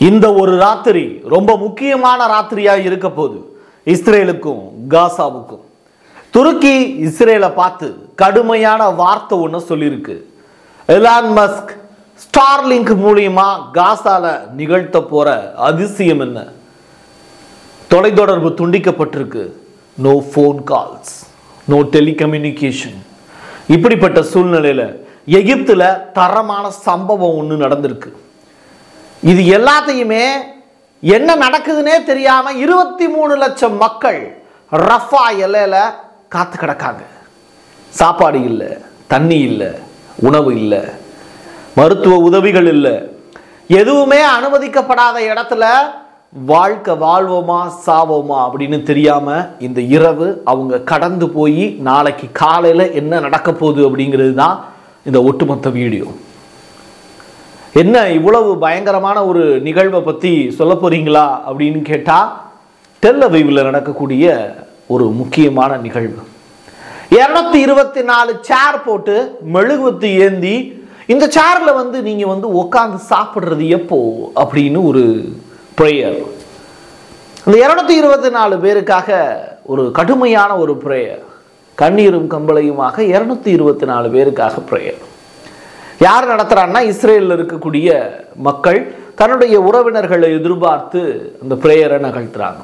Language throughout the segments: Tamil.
இந்த ஒரு ராத்திரி ரொம்ப முக்கியமான ராத்திரியா இருக்க போகுது இஸ்ரேலுக்கும் காசாவுக்கும் துருக்கி இஸ்ரேலை பார்த்து கடுமையான வார்த்தை ஒன்று சொல்லியிருக்கு எலான் மஸ்க் ஸ்டார்லிங்க் மூலியமா காசால நிகழ்த்த போற அதிசயம் என்ன தொலைத்தொடர்பு துண்டிக்கப்பட்டிருக்கு no phone calls no telecommunication இப்படிப்பட்ட சூழ்நிலையில எகிப்துல தரமான சம்பவம் ஒன்று நடந்திருக்கு இது எல்லாத்தையுமே என்ன நடக்குதுன்னே தெரியாம இருபத்தி மூணு லட்சம் மக்கள் ரஃபா எல்லையில காத்து கிடக்காங்க சாப்பாடு இல்லை தண்ணி இல்லை உணவு இல்லை மருத்துவ உதவிகள் இல்லை எதுவுமே அனுமதிக்கப்படாத இடத்துல வாழ்க்கை வாழ்வோமா சாவோமா அப்படின்னு தெரியாம இந்த இரவு அவங்க கடந்து போய் நாளைக்கு காலையில என்ன நடக்க போகுது அப்படிங்கிறது தான் இந்த ஒட்டுமொத்த வீடியோ என்ன இவ்வளவு பயங்கரமான ஒரு நிகழ்வை பத்தி சொல்ல போறீங்களா அப்படின்னு கேட்டா டெல்லவைவில் நடக்கக்கூடிய ஒரு முக்கியமான நிகழ்வு இருநூத்தி இருபத்தி நாலு சேர் போட்டு மெழுகுவத்தி ஏந்தி இந்த சேர்ல வந்து நீங்க வந்து உட்காந்து சாப்பிடுறது எப்போ அப்படின்னு ஒரு ப்ரேயர் இந்த இருநூத்தி இருபத்தி நாலு பேருக்காக ஒரு கடுமையான ஒரு ப்ரேயர் கண்ணீரும் கம்பளையுமாக இருநூத்தி இருபத்தி நாலு பேருக்காக ப்ரேயர் யார் நடத்துறான்னா இஸ்ரேலில் இருக்கக்கூடிய மக்கள் தன்னுடைய உறவினர்களை எதிர்பார்த்து அந்த ப்ரேயரை நகழ்த்துறாங்க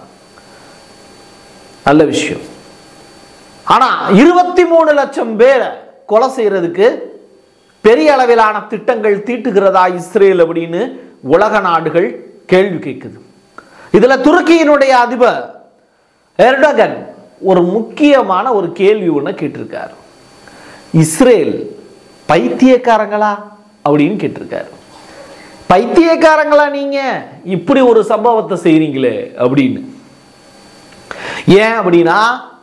நல்ல விஷயம் ஆனா இருபத்தி மூணு லட்சம் பேரை கொலை செய்யறதுக்கு பெரிய அளவிலான திட்டங்கள் தீட்டுகிறதா இஸ்ரேல் அப்படின்னு உலக நாடுகள் கேள்வி கேட்குது இதுல துருக்கியினுடைய அதிபர் எர்டகன் ஒரு முக்கியமான ஒரு கேள்வி ஒன்று கேட்டிருக்கார் இஸ்ரேல் பைத்தியக்காரங்களா அப்படின்னு கேட்டிருக்காரு பைத்தியக்காரங்களா நீங்க இப்படி ஒரு சம்பவத்தை செய்றீங்களே அப்படின்னு ஏன் அப்படின்னா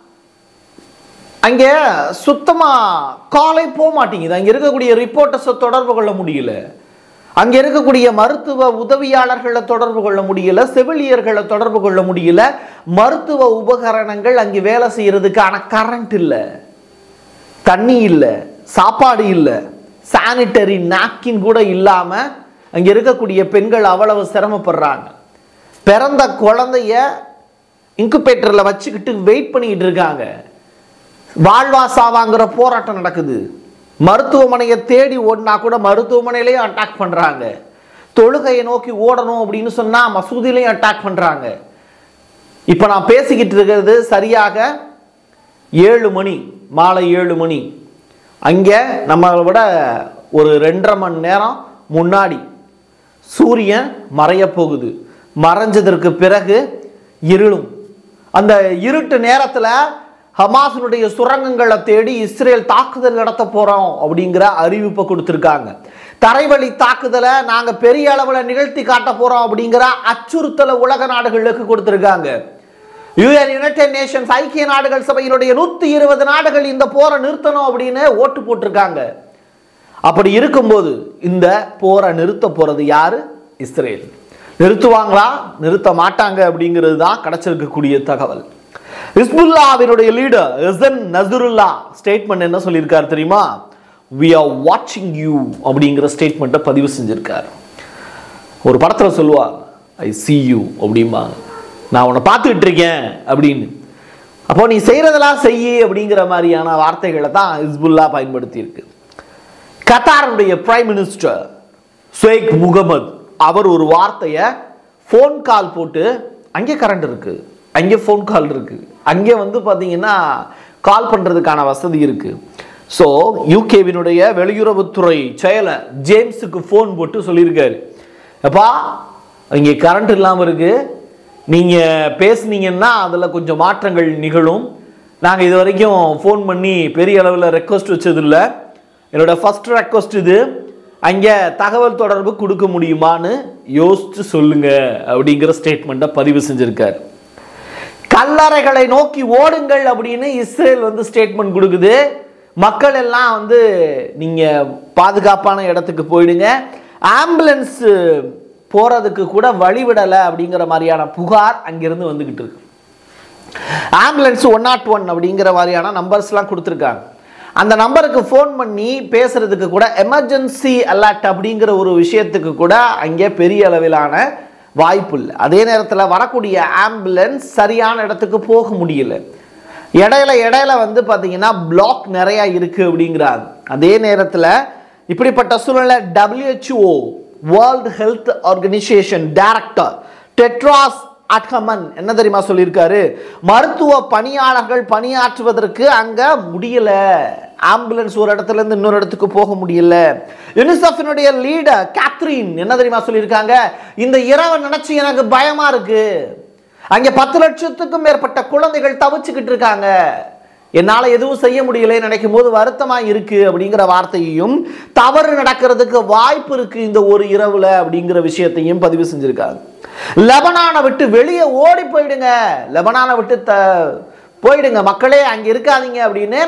அங்கே சுத்தமா காலை போக மாட்டேங்குது அங்க இருக்கக்கூடிய ரிப்போர்ட்டர்ஸை தொடர்பு கொள்ள முடியல அங்க இருக்கக்கூடிய மருத்துவ உதவியாளர்களை தொடர்பு கொள்ள முடியல செவிலியர்களை தொடர்பு கொள்ள முடியல மருத்துவ உபகரணங்கள் அங்கே வேலை செய்யறதுக்கான கரண்ட் இல்லை தண்ணி இல்லை சாப்பாடு இல்லை சானிட்டரி நாப்கின் கூட இல்லாம அங்க இருக்கக்கூடிய பெண்கள் அவ்வளவு சிரமப்படுறாங்க பிறந்த குழந்தைய இன்குபேட்டர்ல வச்சுக்கிட்டு வெயிட் பண்ணிக்கிட்டு இருக்காங்க வாழ்வா சாவாங்கிற போராட்டம் நடக்குது மருத்துவமனையை தேடி ஓடினா கூட மருத்துவமனையிலையும் அட்டாக் பண்றாங்க தொழுகையை நோக்கி ஓடணும் அப்படின்னு சொன்னா மசூதிலையும் அட்டாக் பண்றாங்க இப்ப நான் பேசிக்கிட்டு இருக்கிறது சரியாக ஏழு மணி மாலை ஏழு மணி அங்கே நம்மளை விட ஒரு ரெண்டரை மணி நேரம் முன்னாடி சூரியன் மறைய போகுது மறைஞ்சதற்கு பிறகு இருளும் அந்த இருட்டு நேரத்தில் ஹமாஸினுடைய சுரங்கங்களை தேடி இஸ்ரேல் தாக்குதல் நடத்த போறோம் அப்படிங்கிற அறிவிப்பை கொடுத்துருக்காங்க தரைவழி தாக்குதலை நாங்க பெரிய அளவுல நிகழ்த்தி காட்ட போறோம் அப்படிங்கிற அச்சுறுத்தலை உலக நாடுகளுக்கு கொடுத்துருக்காங்க யுஎன் யுனைடெட் நேஷன்ஸ் ஐக்கிய நாடுகள் சபையினுடைய நூத்தி இருபது நாடுகள் இந்த போரை நிறுத்தணும் அப்படின்னு ஓட்டு போட்டிருக்காங்க அப்படி இருக்கும்போது இந்த போரை நிறுத்த போறது யாரு இஸ்ரேல் நிறுத்துவாங்களா நிறுத்த மாட்டாங்க அப்படிங்கிறது தான் கிடைச்சிருக்கக்கூடிய தகவல் ஹிஸ்புல்லாவினுடைய லீடர் எசன் நசருல்லா ஸ்டேட்மெண்ட் என்ன சொல்லியிருக்காரு தெரியுமா வி ஆர் வாட்சிங் யூ அப்படிங்கிற ஸ்டேட்மெண்ட்டை பதிவு செஞ்சிருக்காரு ஒரு படத்தில் சொல்லுவார் ஐ see you அப்படிம்பாங்க நான் உன்னை பார்த்துக்கிட்டு இருக்கேன் அப்படின்னு அப்போ நீ செய்கிறதெல்லாம் செய்யி அப்படிங்கிற மாதிரியான வார்த்தைகளை தான் ஹிஸ்புல்லா பயன்படுத்தி இருக்கு கத்தாருடைய பிரைம் மினிஸ்டர் ஷேக் முகமது அவர் ஒரு வார்த்தையை ஃபோன் கால் போட்டு அங்கே கரண்ட் இருக்கு அங்கே ஃபோன் கால் இருக்கு அங்கே வந்து பார்த்தீங்கன்னா கால் பண்ணுறதுக்கான வசதி இருக்கு ஸோ யூகேவினுடைய வெளியுறவுத்துறை செயலர் ஜேம்ஸுக்கு ஃபோன் போட்டு சொல்லியிருக்காரு அப்பா இங்கே கரண்ட் இல்லாமல் இருக்கு நீங்கள் பேசுனீங்கன்னா அதில் கொஞ்சம் மாற்றங்கள் நிகழும் நாங்கள் இது வரைக்கும் ஃபோன் பண்ணி பெரிய அளவில் ரெக்வஸ்ட் வச்சதில்லை என்னோட ஃபர்ஸ்ட் ரெக்வஸ்ட் இது அங்கே தகவல் தொடர்பு கொடுக்க முடியுமான்னு யோசிச்சு சொல்லுங்க அப்படிங்கிற ஸ்டேட்மெண்ட்டை பதிவு செஞ்சிருக்காரு கல்லறைகளை நோக்கி ஓடுங்கள் அப்படின்னு இஸ்ரேல் வந்து ஸ்டேட்மெண்ட் கொடுக்குது மக்கள் எல்லாம் வந்து நீங்க பாதுகாப்பான இடத்துக்கு போயிடுங்க ஆம்புலன்ஸ் போறதுக்கு கூட வழிவிடலை அப்படிங்கிற மாதிரியான புகார் அங்கிருந்து வந்துகிட்டு இருக்கு ஆம்புலன்ஸ் ஒன் நாட் ஒன் அப்படிங்கிற மாதிரியான நம்பர்ஸ்லாம் கொடுத்துருக்காங்க அந்த நம்பருக்கு ஃபோன் பண்ணி பேசுறதுக்கு கூட எமர்ஜென்சி அலர்ட் அப்படிங்கிற ஒரு விஷயத்துக்கு கூட அங்கே பெரிய அளவிலான வாய்ப்பு இல்லை அதே நேரத்தில் வரக்கூடிய ஆம்புலன்ஸ் சரியான இடத்துக்கு போக முடியல இடையில இடையில வந்து பார்த்தீங்கன்னா பிளாக் நிறையா இருக்கு அப்படிங்கிறாங்க அதே நேரத்தில் இப்படிப்பட்ட சூழ்நிலை WHO world health organization director Tedros Adhanom என்ன தெரியுமா சொல்லியிருக்காரு மருத்துவ பணியாளர்கள் பணியாற்றுவதற்கு அங்க முடியல ஆம்புலன்ஸ் ஒரு இடத்துல இருந்து இன்னொரு இடத்துக்கு போக முடியல யுனிசெஃபினுடைய லீடர் கேத்ரின் என்ன தெரியுமா சொல்லியிருக்காங்க இந்த இரவை நினைச்சு எனக்கு பயமா இருக்கு அங்கே பத்து லட்சத்துக்கும் மேற்பட்ட குழந்தைகள் தவிச்சுக்கிட்டு இருக்காங்க என்னால் எதுவும் செய்ய முடியலைன்னு நினைக்கும் போது வருத்தமா இருக்கு அப்படிங்கிற வார்த்தையையும் தவறு நடக்கிறதுக்கு வாய்ப்பு இருக்கு இந்த ஒரு இரவுல அப்படிங்கிற விஷயத்தையும் பதிவு செஞ்சிருக்காங்க லெபனானை விட்டு வெளியே ஓடி போயிடுங்க லெபனானை விட்டு த போயிடுங்க மக்களே அங்கே இருக்காதீங்க அப்படின்னு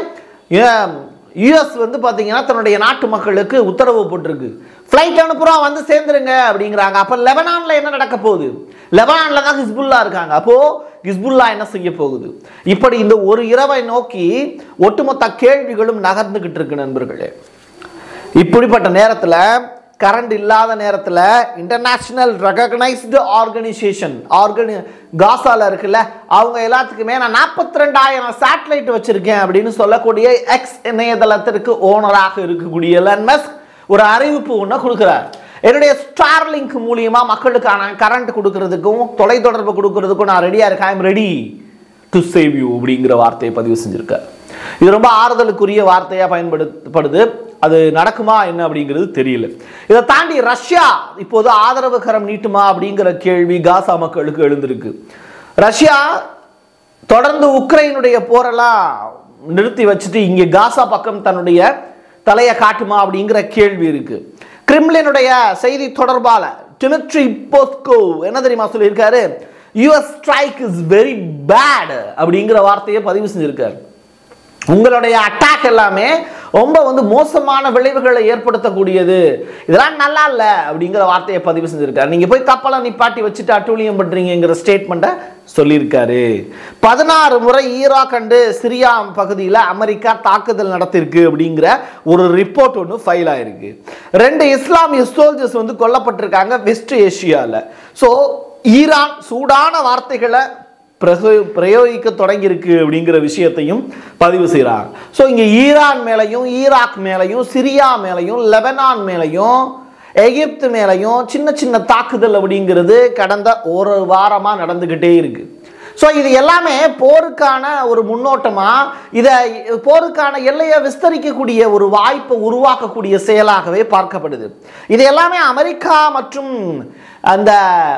யுஎஸ் வந்து பார்த்தீங்கன்னா தன்னுடைய நாட்டு மக்களுக்கு உத்தரவு போட்டிருக்கு ஃப்ளைட் அனுப்புகிறோம் வந்து சேர்ந்துருங்க அப்படிங்கிறாங்க அப்போ லெபனானில் என்ன நடக்க போகுது லெபனானில் தான் ஹிஸ்புல்லா இருக்காங்க அப்போது ஹிஸ்புல்லா என்ன செய்ய போகுது இப்படி இந்த ஒரு இரவை நோக்கி ஒட்டுமொத்த கேள்விகளும் நகர்ந்துகிட்டு இருக்கு நண்பர்களே இப்படிப்பட்ட நேரத்தில் கரண்ட் இல்லாத நேரத்தில் இன்டர்நேஷனல் ரெகக்னைஸ்டு ஆர்கனைசேஷன் ஆர்கனி காசால இருக்குல்ல அவங்க எல்லாத்துக்குமே நான் நாற்பத்தி ரெண்டாயிரம் சேட்டலைட் வச்சிருக்கேன் அப்படின்னு சொல்லக்கூடிய எக்ஸ் இணையதளத்திற்கு ஓனராக இருக்கக்கூடிய எலன் மஸ்க் ஒரு அறிவிப்பு ஒன்று கொடுக்குறார் என்னுடைய ஸ்டார்லிங்க் மூலியமா மக்களுக்கான கரண்ட் கொடுக்கறதுக்கும் தொலைத்தொடர்பு கொடுக்கறதுக்கும் நான் ரெடியாக இருக்கேன் I'm ready to save you அப்படிங்கிற வார்த்தையை பதிவு செஞ்சிருக்கார் இது ரொம்ப ஆறுதலுக்குரிய வார்த்தையாக பயன்படுத்தப்படுது அது நடக்குமா என்ன அப்படிங்கிறது தெரியல இதை தாண்டி ரஷ்யா இப்போது ஆதரவு கரம் நீட்டுமா அப்படிங்கிற கேள்வி காசா மக்களுக்கு எழுந்திருக்கு ரஷ்யா தொடர்ந்து உக்ரைனுடைய போரெல்லாம் நிறுத்தி வச்சுட்டு இங்கே காசா பக்கம் தன்னுடைய தலையை காட்டுமா அப்படிங்கிற கேள்வி இருக்கு கிரிம்லினுடைய செய்தி தொடர்பாளர் டிமிட்ரி போஸ்கோ என்ன தெரியுமா சொல்லியிருக்காரு US strike is very bad அப்படிங்கிற வார்த்தையை பதிவு செஞ்சிருக்காரு உங்களுடைய அட்டாக் எல்லாமே ரொம்ப வந்து மோசமான விளைவுகளை ஏற்படுத்தக்கூடியது இதெல்லாம் நல்லா இல்லை அப்படிங்கிற வார்த்தையை பதிவு செஞ்சிருக்காரு நீங்க போய் கப்பலை நிப்பாட்டி வச்சுட்டு அட்டூழியம் பண்றீங்கிற ஸ்டேட்மெண்ட்டை சொல்லியிருக்காரு பதினாறு முறை ஈராக் அண்டு சிரியா பகுதியில் அமெரிக்கா தாக்குதல் நடத்திருக்கு அப்படிங்கிற ஒரு ரிப்போர்ட் ஒன்று ஃபைல் ஆயிருக்கு ரெண்டு இஸ்லாமிய சோல்ஜர்ஸ் வந்து கொல்லப்பட்டிருக்காங்க வெஸ்ட் ஏஷியாவில் ஸோ ஈரான் சூடான வார்த்தைகளை பிரகோ பிரயோகிக்க தொடங்கியிருக்கு அப்படிங்கிற விஷயத்தையும் பதிவு செய்கிறாங்க ஸோ இங்கே ஈரான் மேலையும் ஈராக் மேலையும் சிரியா மேலையும் லெபனான் மேலையும் எகிப்து மேலையும் சின்ன சின்ன தாக்குதல் அப்படிங்கிறது கடந்த ஒரு வாரமாக நடந்துக்கிட்டே இருக்கு ஸோ இது எல்லாமே போருக்கான ஒரு முன்னோட்டமாக இதை போருக்கான எல்லையை விஸ்தரிக்கக்கூடிய ஒரு வாய்ப்பை உருவாக்கக்கூடிய செயலாகவே பார்க்கப்படுது இது எல்லாமே அமெரிக்கா மற்றும் அந்த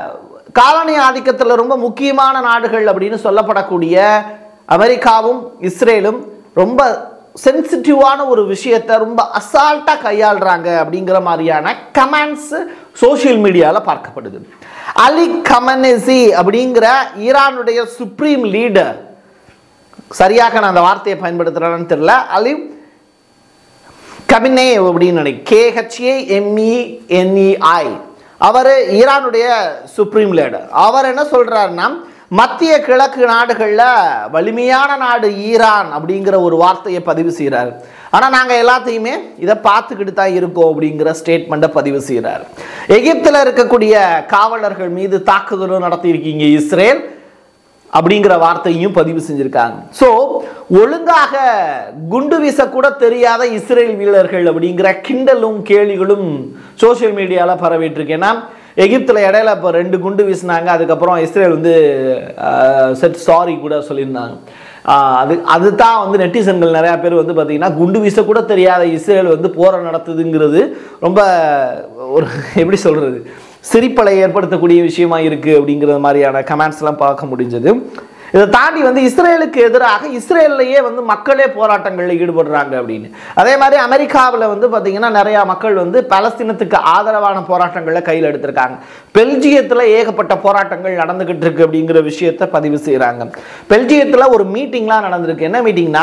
காலனி ஆதிக்கத்தில் ரொம்ப முக்கியமான நாடுகள் அப்படின்னு சொல்லப்படக்கூடிய அமெரிக்காவும் இஸ்ரேலும் ரொம்ப சென்சிட்டிவான ஒரு விஷயத்தை ரொம்ப அசால்ட்டாக கையாளுறாங்க அப்படிங்கிற மாதிரியான கமெண்ட்ஸ் சோஷியல் மீடியாவில் பார்க்கப்படுது அலி கமனெசி அப்படிங்கிற ஈரானுடைய சுப்ரீம் லீடர் சரியாக நான் அந்த வார்த்தையை பயன்படுத்துகிறேன்னு தெரியல அலி கமினே அப்படின்னு நினைக்கிறேன் கேஹெச்ஏ எம்இஎன்இஐ அவர் ஈரானுடைய சுப்ரீம் லீடர் அவர் என்ன சொல்றாருன்னா மத்திய கிழக்கு நாடுகளில் வலிமையான நாடு ஈரான் அப்படிங்கிற ஒரு வார்த்தையை பதிவு செய்கிறார் ஆனால் நாங்கள் எல்லாத்தையுமே இதை பார்த்துக்கிட்டு தான் இருக்கோம் அப்படிங்கிற ஸ்டேட்மெண்ட்டை பதிவு செய்கிறார் எகிப்தில் இருக்கக்கூடிய காவலர்கள் மீது தாக்குதலும் நடத்தியிருக்கீங்க இஸ்ரேல் அப்படிங்கிற வார்த்தையும் பதிவு செஞ்சிருக்காங்க ஸோ ஒழுங்காக குண்டு வீசக்கூட தெரியாத இஸ்ரேல் வீரர்கள் அப்படிங்கிற கிண்டலும் கேலிகளும் சோஷியல் மீடியாவில் பரவிட்டு இருக்கு ஏன்னா எகிப்தில் இடையில இப்போ ரெண்டு குண்டு வீசினாங்க அதுக்கப்புறம் இஸ்ரேல் வந்து செட் சாரி கூட சொல்லியிருந்தாங்க ஆஹ் அது அதுதான் வந்து நெட்டிசன்கள் நிறையா பேர் வந்து பார்த்தீங்கன்னா குண்டு வீச கூட தெரியாத இஸ்ரேல் வந்து போரை நடத்துதுங்கிறது ரொம்ப ஒரு எப்படி சொல்கிறது சிரிப்பலை ஏற்படுத்தக்கூடிய விஷயமா இருக்குது அப்படிங்கிற மாதிரியான கமெண்ட்ஸ்லாம் பார்க்க முடிஞ்சது இதை தாண்டி வந்து இஸ்ரேலுக்கு எதிராக இஸ்ரேல்லையே வந்து மக்களே போராட்டங்களில் ஈடுபடுறாங்க அப்படின்னு அதே மாதிரி அமெரிக்காவில் வந்து பார்த்தீங்கன்னா நிறையா மக்கள் வந்து பலஸ்தீனத்துக்கு ஆதரவான போராட்டங்களில் கையில் எடுத்திருக்காங்க பெல்ஜியத்தில் ஏகப்பட்ட போராட்டங்கள் நடந்துகிட்டு இருக்கு அப்படிங்கிற விஷயத்தை பதிவு செய்கிறாங்க பெல்ஜியத்தில் ஒரு மீட்டிங்லாம் நடந்திருக்கு என்ன மீட்டிங்னா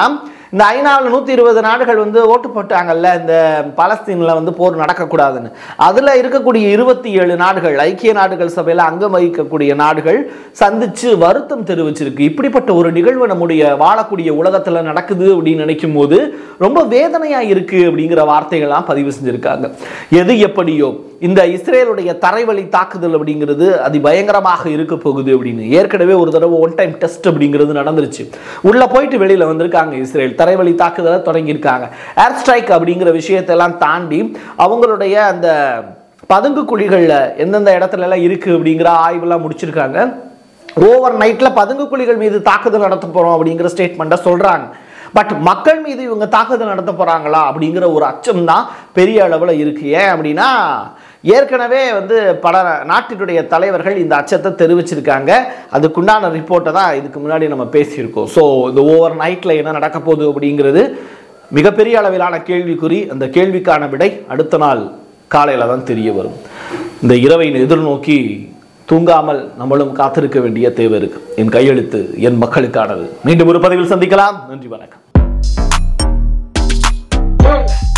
இந்த ஐநாவில் நூற்றி இருபது நாடுகள் வந்து ஓட்டு போட்டாங்கல்ல இந்த பாலஸ்தீனில் வந்து போர் நடக்கக்கூடாதுன்னு அதில் இருக்கக்கூடிய இருபத்தி ஏழு நாடுகள் ஐக்கிய நாடுகள் சபையில் அங்கம் வகிக்கக்கூடிய நாடுகள் சந்திச்சு வருத்தம் தெரிவிச்சிருக்கு இப்படிப்பட்ட ஒரு நிகழ்வு நம்முடைய வாழக்கூடிய உலகத்தில் நடக்குது அப்படின்னு நினைக்கும் போது ரொம்ப வேதனையாக இருக்கு அப்படிங்கிற வார்த்தைகள்லாம் பதிவு செஞ்சிருக்காங்க எது எப்படியோ இந்த இஸ்ரேலுடைய தரைவழி தாக்குதல் அப்படிங்கிறது அதி பயங்கரமாக இருக்க போகுது அப்படின்னு ஏற்கனவே ஒரு தடவை ஒன் டைம் டெஸ்ட் அப்படிங்கிறது நடந்துருச்சு உள்ள போயிட்டு வெளியில வந்திருக்காங்க இஸ்ரேல் தரைவழி தாக்குதலை தொடங்கியிருக்காங்க ஏர் ஸ்ட்ரைக் அப்படிங்கிற விஷயத்தெல்லாம் தாண்டி அவங்களுடைய அந்த பதுங்கு குழிகளில் எந்தெந்த இடத்துல எல்லாம் இருக்கு அப்படிங்கிற ஆய்வெல்லாம் முடிச்சிருக்காங்க ஓவர் நைட்ல பதுங்கு குழிகள் மீது தாக்குதல் நடத்த போறோம் அப்படிங்கிற ஸ்டேட்மெண்ட்டை சொல்றாங்க பட் மக்கள் மீது இவங்க தாக்குதல் நடத்த போறாங்களா அப்படிங்கிற ஒரு அச்சம் தான் பெரிய அளவில் இருக்கு ஏன் அப்படின்னா ஏற்கனவே வந்து பல நாட்டினுடைய தலைவர்கள் இந்த அச்சத்தை தெரிவிச்சிருக்காங்க அதுக்குண்டான ரிப்போர்ட்டை தான் இதுக்கு முன்னாடி நம்ம பேசியிருக்கோம் ஸோ இந்த ஓவர் நைட்டில் என்ன நடக்க போகுது அப்படிங்கிறது மிகப்பெரிய அளவிலான கேள்விக்குறி அந்த கேள்விக்கான விடை அடுத்த நாள் காலையில் தான் தெரிய வரும் இந்த இரவை எதிர்நோக்கி தூங்காமல் நம்மளும் காத்திருக்க வேண்டிய தேவை இருக்கு என் கையெழுத்து என் மக்களுக்கானது மீண்டும் ஒரு பதிவில் சந்திக்கலாம் நன்றி வணக்கம்